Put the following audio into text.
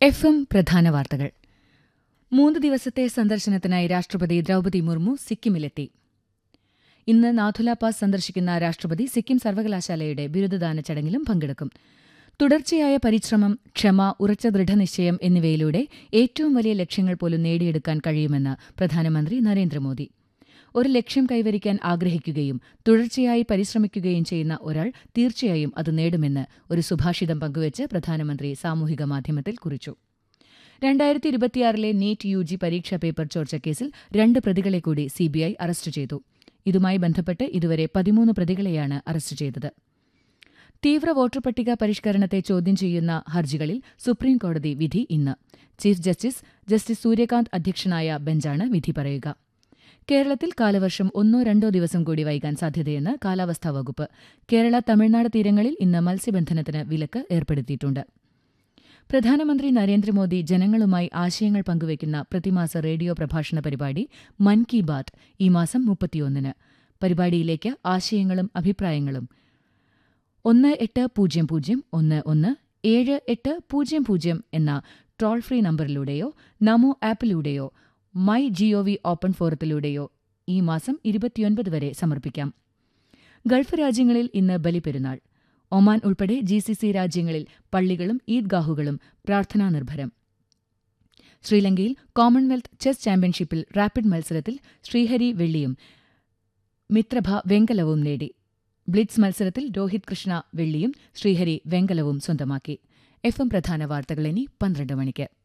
F M പ്രധാന വാർത്തകൾ മൂന്ന് ദിവസത്തെ സന്ദർശനത്തിനായി രാഷ്ട്രപതി ദ്രൌപതി മുർമു സിക്കിമിലെത്തി ഇന്ന് നാഥുല പാസ് സന്ദർശിക്കുന്ന രാഷ്ട്രപതി സിക്കിം സർവകലാശാലയുടെ ബിരുദദാന ചടങ്ങിലും പങ്കെടുക്കും തുടർച്ചയായ പരിശ്രമം ക്ഷമ ഉറച്ച ദൃഢനിശ്ചയം എന്നിവയിലൂടെ ഏറ്റവും വലിയ ലക്ഷ്യങ്ങൾ പോലും നേടിയെടുക്കാൻ കഴിയുമെന്ന് പ്രധാനമന്ത്രി നരേന്ദ്രമോദി ഒരു ലക്ഷ്യം കൈവരിക്കാൻ ആഗ്രഹിക്കുകയും തുടർച്ചയായി പരിശ്രമിക്കുകയും ചെയ്യുന്ന ഒരാൾ തീർച്ചയായും അത് നേടുമെന്ന് ഒരു സുഭാഷിതം പങ്കുവച്ച് പ്രധാനമന്ത്രി സാമൂഹിക മാധ്യമത്തിൽ കുറിച്ചു രണ്ടായിരത്തി ഇരുപത്തിയാറിലെ നീറ്റ് യു ജി പരീക്ഷാ പേപ്പർ ചോർച്ചക്കേസിൽ രണ്ട് പ്രതികളെ കൂടി സിബിഐ അറസ്റ്റ് ചെയ്തു ഇതുമായി ബന്ധപ്പെട്ട് ഇതുവരെ പതിമൂന്ന് പ്രതികളെയാണ് അറസ്റ്റ് ചെയ്തത് തീവ്ര വോട്ടർ പട്ടിക പരിഷ്കരണത്തെ ചോദ്യം ചെയ്യുന്ന ഹർജികളിൽ സുപ്രീംകോടതി വിധി ഇന്ന് ചീഫ് ജസ്റ്റിസ് ജസ്റ്റിസ് സൂര്യകാന്ത് അധ്യക്ഷനായ ബെഞ്ചാണ് വിധി പറയുക കേരളത്തിൽ കാലവർഷം ഒന്നോ രണ്ടോ ദിവസം കൂടി വൈകാൻ സാധ്യതയെന്ന് കാലാവസ്ഥാ വകുപ്പ് കേരള തമിഴ്നാട് തീരങ്ങളിൽ ഇന്ന് മത്സ്യബന്ധനത്തിന് വിലക്ക് ഏർപ്പെടുത്തിയിട്ടുണ്ട് പ്രധാനമന്ത്രി നരേന്ദ്രമോദി ജനങ്ങളുമായി ആശയങ്ങൾ പങ്കുവയ്ക്കുന്ന പ്രതിമാസ റേഡിയോ പ്രഭാഷണ പരിപാടി മൻ കി ബാത് ഈ മാസം മുപ്പത്തിയൊന്നിന് പരിപാടിയിലേക്ക് ആശയങ്ങളും അഭിപ്രായങ്ങളും ഒന്ന് എട്ട് പൂജ്യം പൂജ്യം ഒന്ന് ഒന്ന് ഏഴ് എട്ട് പൂജ്യം പൂജ്യം എന്ന ടോൾ ഫ്രീ നമ്പറിലൂടെയോ നമോ ആപ്പിലൂടെയോ മൈ ജിഒവി ഓപ്പൺ ഫോറത്തിലൂടെയോ ഈ മാസം ഇരുപത്തിയൊൻപത് വരെ സമർപ്പിക്കാം ഗൾഫ് രാജ്യങ്ങളിൽ ഇന്ന് ബലിപെരുന്നാൾ ഒമാൻ ഉൾപ്പെടെ ജി സി സി രാജ്യങ്ങളിൽ പള്ളികളും ഈദ്ഗാഹുകളും പ്രാർത്ഥനാ നിർഭരം ശ്രീലങ്കയിൽ കോമൺവെൽത്ത് ചെസ് ചാമ്പ്യൻഷിപ്പിൽ റാപ്പിഡ് മത്സരത്തിൽ ശ്രീഹരി വെള്ളിയും മിത്രഭ വെങ്കലവും നേടി ബ്ലിറ്റ്സ് മത്സരത്തിൽ രോഹിത് കൃഷ്ണ വെള്ളിയും ശ്രീഹരി വെങ്കലവും സ്വന്തമാക്കി എഫ് എം പ്രധാന വാർത്തകൾ ഇനി പന്ത്രണ്ട് മണിക്ക്